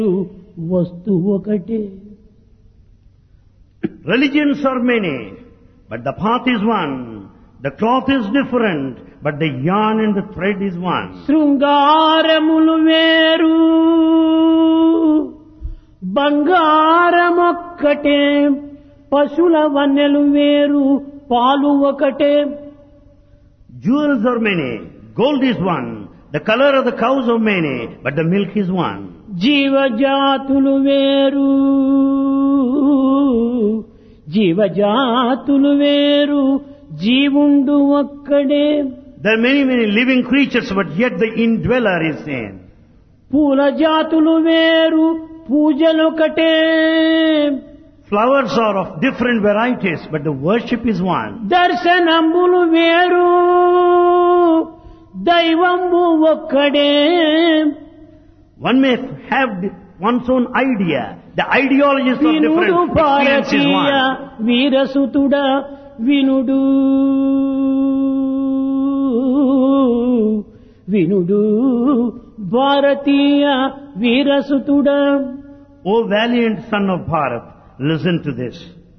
వస్తు ఒకటే Religions are many, but the path is one. The cloth is different, but the yarn and the thread is one. శృంగారములు వేరు బంగారమొక్కటే పశుల వన్నెలు వేరు పాలు ఒకటే Jewels are many, gold is one, the color of the cows are many, but the milk is one. జీవజాతులు వేరు జీవజాతులు వేరు జీవుండు ఒక్కడే There are many, many living creatures, but yet the indweller is same. పూల జాతులు వేరు పూజలొకటే Flowers are of different varieties, but the worship is one. దర్శనంబులు వేరు దైవంబు ఒక్కడే One may have one's own idea. The ideologies are వినుడు different. Experience is Bharatiya one. వీరసుతుడ వినుడు వినుడు భారతీయ వీరసుతుడ O valiant son of Bharat, listen to this.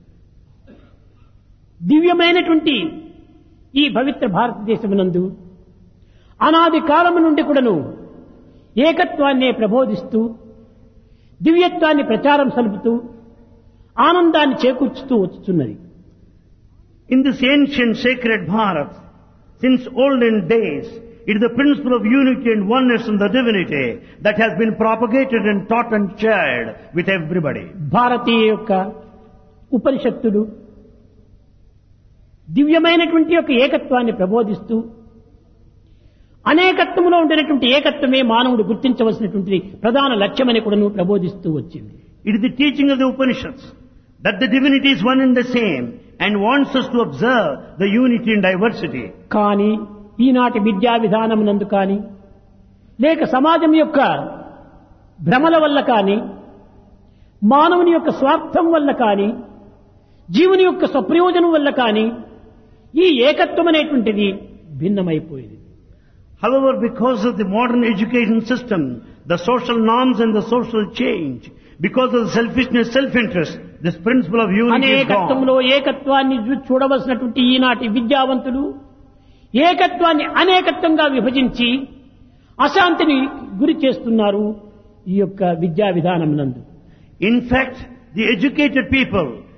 దివ్యమైనటువంటి ఈ పవిత్ర భారతదేశమునందు అనాది కాలము నుండి కూడాను ఏకత్వాన్నే ప్రబోధిస్తూ దివ్యత్వాన్ని ప్రచారం సలుపుతూ ఆనందాన్ని చేకూర్చుతూ వచ్చుతున్నది In this ancient sacred Bharat, since olden days, it is the principle of unity and oneness in the divinity that has been propagated and taught and shared with everybody. భారతీయ యొక్క ఉపనిషత్తులు దివ్యమైనటువంటి యొక్క ఏకత్వాన్ని ప్రబోధిస్తూ అనేకత్వంలో ఉండేటువంటి ఏకత్వమే మానవుడు గుర్తించవలసినటువంటి ప్రధాన లక్ష్యమని కూడాను ప్రబోధిస్తూ వచ్చింది It is the teaching of the Upanishads that the divinity is one and the same and wants us to observe the unity and diversity. కానీ ఈనాటి విద్యా విధానమునందు కానీ లేక సమాజం యొక్క భ్రమల వల్ల కానీ మానవుని యొక్క స్వార్థం వల్ల కానీ జీవుని యొక్క స్వప్రయోజనం వల్ల కానీ ఈ ఏకత్వం అనేటువంటిది భిన్నమైపోయింది However, because of the modern education system, the social norms and the social change, because of the selfishness, self-interest, this principle of unity is gone. అనేకత్వంలో ఏకత్వాన్ని చూ- చూడవలసినటువంటి ఈనాటి విద్యావంతులు ఏకత్వాన్ని అనేకత్వంగా విభజించి అశాంతిని గురి చేస్తున్నారు ఈ యొక్క విద్యా విధానం నందు In fact, the educated people